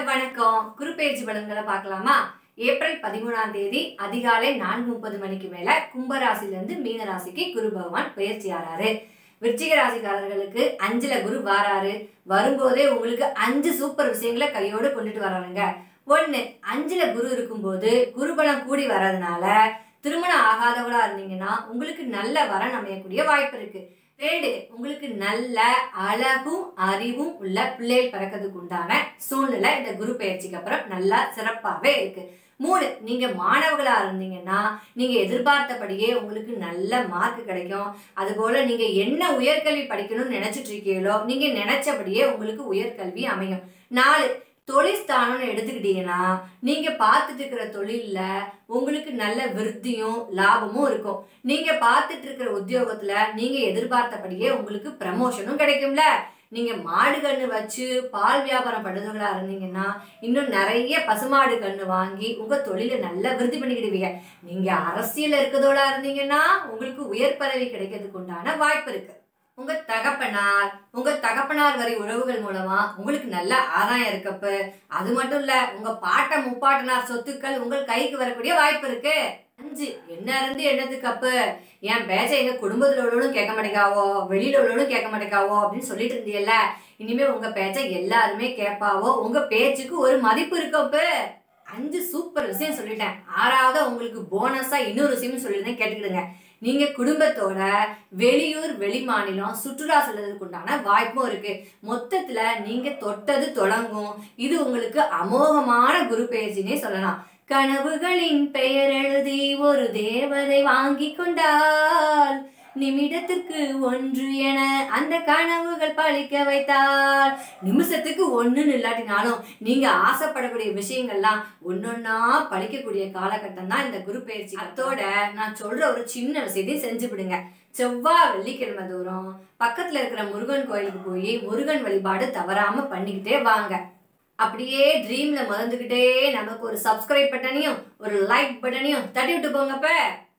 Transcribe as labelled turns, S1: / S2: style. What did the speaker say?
S1: வணக்கம் குருப்பெயர்ச்சி பலன்களை பார்க்கலாமா ஏப்ரல் பதிமூணாம் தேதி அதிகாலை நான்கு முப்பது மணிக்கு மேல கும்பராசில இருந்து மீன ராசிக்கு குரு பகவான் பெயர்ச்சி ஆறாரு விருச்சிக ராசிக்காரர்களுக்கு அஞ்சுல குரு வாராரு வரும்போதே உங்களுக்கு அஞ்சு சூப்பர் விஷயங்களை கையோடு கொண்டுட்டு வராருங்க ஒண்ணு அஞ்சுல குரு இருக்கும்போது குருபலம் கூடி வர்றதுனால திருமணம் ஆகாதவங்களா இருந்தீங்கன்னா உங்களுக்கு நல்ல வரன் அமையக்கூடிய வாய்ப்பு இருக்கு ரெண்டு உங்களுக்கு நல்ல அழகும் அறிவும் உள்ள பிள்ளைகள் பிறக்கிறதுக்கு உண்டான சூழ்நிலை இந்த குரு பயிற்சிக்கு அப்புறம் நல்லா சிறப்பாகவே இருக்கு மூணு நீங்க மாணவர்களா இருந்தீங்கன்னா நீங்க எதிர்பார்த்தபடியே உங்களுக்கு நல்ல மார்க் கிடைக்கும் அதுபோல நீங்க என்ன உயர்கல்வி படிக்கணும்னு நினைச்சிட்டு இருக்கீங்களோ நீங்க நினைச்சபடியே உங்களுக்கு உயர்கல்வி அமையும் நாலு தொழில் ஸ்தானம்னு எடுத்துக்கிட்டீங்கன்னா நீங்க பார்த்துட்டு இருக்கிற தொழில்ல உங்களுக்கு நல்ல விருத்தியும் லாபமும் இருக்கும் நீங்க பார்த்துட்டு இருக்கிற உத்தியோகத்துல நீங்க எதிர்பார்த்தபடியே உங்களுக்கு ப்ரமோஷனும் கிடைக்கும்ல நீங்க மாடு கண்ணு வச்சு பால் வியாபாரம் பண்ணுறவங்களா இருந்தீங்கன்னா இன்னும் நிறைய பசுமாடு கண்ணு வாங்கி உங்க தொழிலை நல்லா விருத்தி பண்ணிக்கிடுவீங்க நீங்க அரசியல் இருக்கிறதோட இருந்தீங்கன்னா உங்களுக்கு உயர் பதவி கிடைக்கிறதுக்கு உண்டான வாய்ப்பு இருக்கு உங்க தகப்பனார் உங்க தகப்பனார் வரை உறவுகள் மூலமா உங்களுக்கு நல்ல ஆதாயம் இருக்கப்ப அது மட்டும் இல்ல உங்க பாட்ட முப்பாட்டனார் சொத்துக்கள் உங்கள் கைக்கு வரக்கூடிய வாய்ப்பு இருக்கு அஞ்சு என்ன இருந்து என்னத்துக்கு அப்ப என் பேச்ச எங்க குடும்பத்துல உள்ளவனும் கேட்க மாட்டேங்காவோ வெளியில உள்ளவனும் கேட்க மாட்டேங்காவோ அப்படின்னு சொல்லிட்டு இருந்தீங்கல்ல இனிமே உங்க பேச்ச எல்லாருமே கேட்பாவோ உங்க பேச்சுக்கு ஒரு மதிப்பு இருக்கப்ப அஞ்சு சூப்பர் விஷயம் சொல்லிட்டேன் ஆறாவது உங்களுக்கு போனஸா இன்னொரு விஷயம் சொல்லியிருந்தேன் கேட்டுக்கிடுங்க நீங்க குடும்பத்தோட வெளியூர் வெளிமாநிலம் சுற்றுலா செல்வதற்கு உண்டான வாய்ப்பும் இருக்கு மொத்தத்துல நீங்க தொட்டது தொடங்கும் இது உங்களுக்கு அமோகமான குரு பெயர்ச்சினே சொல்லலாம் கனவுகளின் பெயர் எழுதி ஒரு தேவதை வாங்கி கொண்டால் நிமிடத்திற்கு ஒன்று என அந்த கனவுகள் பழிக்க வைத்தால் நிமிஷத்துக்கு ஒண்ணுன்னு இல்லாட்டினாலும் நீங்க ஆசைப்படக்கூடிய விஷயங்கள்லாம் ஒன்னொன்னா பழிக்கக்கூடிய காலகட்டம் தான் இந்த குரு பயிற்சி அதோட நான் சொல்ற ஒரு சின்ன விஷயத்தையும் செஞ்சு விடுங்க செவ்வாய் வெள்ளிக்கிழமை தூரம் பக்கத்துல இருக்கிற முருகன் கோயிலுக்கு போய் முருகன் வழிபாடு தவறாம பண்ணிக்கிட்டே வாங்க அப்படியே ட்ரீம்ல மறந்துக்கிட்டே நமக்கு ஒரு சப்ஸ்கிரைப் பட்டனையும் ஒரு லைக் பட்டனையும் தட்டி விட்டு போங்கப்ப